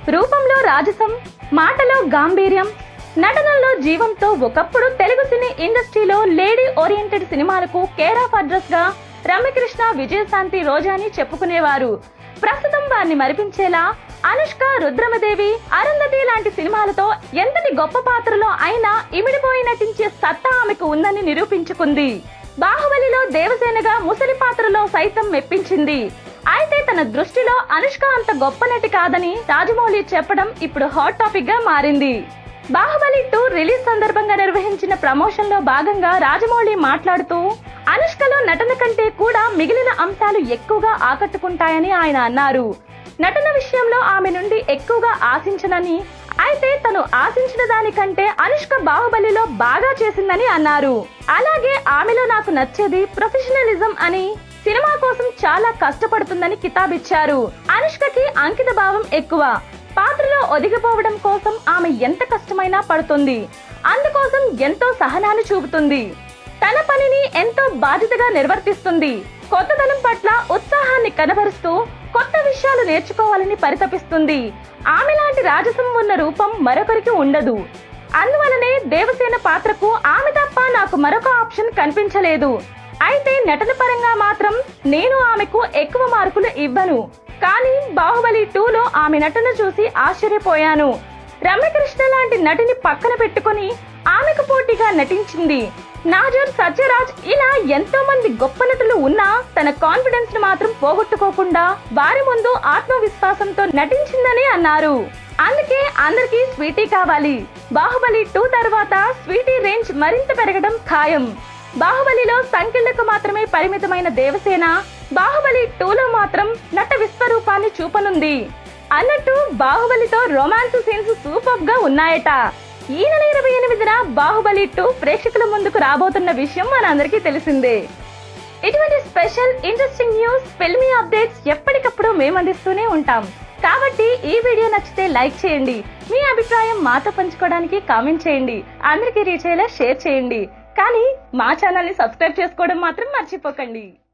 రూపంలో రాజసం మాటలో గాంభీర్యం నటనలో జీవంతో ఒకప్పుడు తెలుగు సినీ ఇండస్ట్రీలో లేడీ ఓరియంటెడ్ సినిమాలకు కేర్ ఆఫ్ అడ్రస్ గా రమ్యకృష్ణ విజయశాంతి రోజాని చెప్పుకునేవారు ప్రస్తుతం వారిని మరిపించేలా అనుష్క రుద్రమదేవి అరుంధతి లాంటి సినిమాలతో ఎంతటి గొప్ప పాత్రలో అయినా ఇమిడిపోయి నటించే సత్తా ఆమెకు ఉందని నిరూపించుకుంది బాహుబలిలో దేవసేనగా ముసలి పాత్రలో సైతం మెప్పించింది అయితే తన దృష్టిలో అనుష్క అంత గొప్ప నటి కాదని రాజమౌళి చెప్పడం ఇప్పుడు హాట్ టాపిక్ గా మారింది బాహుబలి టూ రిలీజ్ సందర్భంగా నిర్వహించిన ప్రమోషన్ లో భాగంగా రాజమౌళి మాట్లాడుతూ అనుష్కలో నటన కంటే కూడా మిగిలిన అంశాలు ఎక్కువగా ఆకట్టుకుంటాయని ఆయన అన్నారు నటన విషయంలో ఆమె నుండి ఎక్కువగా ఆశించనని అయితే తను ఆశించిన దానికంటే అనుష్క బాహుబలిలో బాగా చేసిందని అన్నారు అలాగే ఆమెలో నాకు నచ్చేది ప్రొఫెషనలిజం అని సినిమా కోసం చాలా కష్టపడుతుందని కితాబిచ్చారు అనుష్కకి అంకిత భావం ఎక్కువ పాత్రలో ఒదిగిపోవడం కోసం ఆమె ఎంత కష్టమైనా పడుతుంది అందుకోసం ఎంతో సహనాన్ని చూపుతుంది తన పనిని ఎంతో బాధ్యతగా నిర్వర్తిస్తుంది కొత్తదనం పట్ల ఉత్సాహాన్ని కనబరుస్తూ కొత్త విషయాలు నేర్చుకోవాలని పరితపిస్తుంది ఆమె లాంటి రాజసం ఉన్న రూపం మరొకరికి ఉండదు అందువలనే దేవసేన పాత్రకు ఆమె తప్ప నాకు మరొక ఆప్షన్ కనిపించలేదు అయితే నటన పరంగా మాత్రం నేను ఆమెకు ఎక్కువ మార్కులు ఇవ్వను కానీ బాహుబలి టూలో ఆమె నటన చూసి ఆశ్చర్యపోయాను రమ్యకృష్ణ లాంటి నటిని పక్కన పెట్టుకొని ఆమెకు పోటీగా నటించింది నాజర్ సత్యరాజ్ ఇలా ఎంతో మంది గొప్ప నటులు ఉన్నా తన కాన్ఫిడెన్స్ ను మాత్రం పోగొట్టుకోకుండా వారి ముందు ఆత్మవిశ్వాసంతో నటించిందని అన్నారు అందుకే అందరికీ స్వీటీ కావాలి బాహుబలి టూ తర్వాత స్వీటీ రేంజ్ మరింత పెరగడం ఖాయం బాహుబలిలో సంఖ్యలకు మాత్రమే పరిమితమైన దేవసేన బాహుబలి టూలో మాత్రం నట విశ్వరూపాన్ని చూపనుంది అన్నట్టు బాహుబలితో రొమాన్స్ సీన్స్ సూపర్ గా ఉన్నాయట ఈ నెల ఇరవై ఎనిమిదిన బాహుబలి టూ ప్రేక్షకుల ముందుకు రాబోతున్న విషయం మనందరికీ తెలిసిందే ఇటువంటి special interesting news filmy updates ఎప్పటికప్పుడు మేము అందిస్తూనే ఉంటాం కాబట్టి ఈ వీడియో నచ్చితే లైక్ చేయండి మీ అభిప్రాయం మాతో పంచుకోవడానికి కామెంట్ చేయండి అందరికీ రీచ్ అయ్యేలా షేర్ చేయండి కానీ మా ఛానల్ ని సబ్స్క్రైబ్ చేసుకోవడం మాత్రం మర్చిపోకండి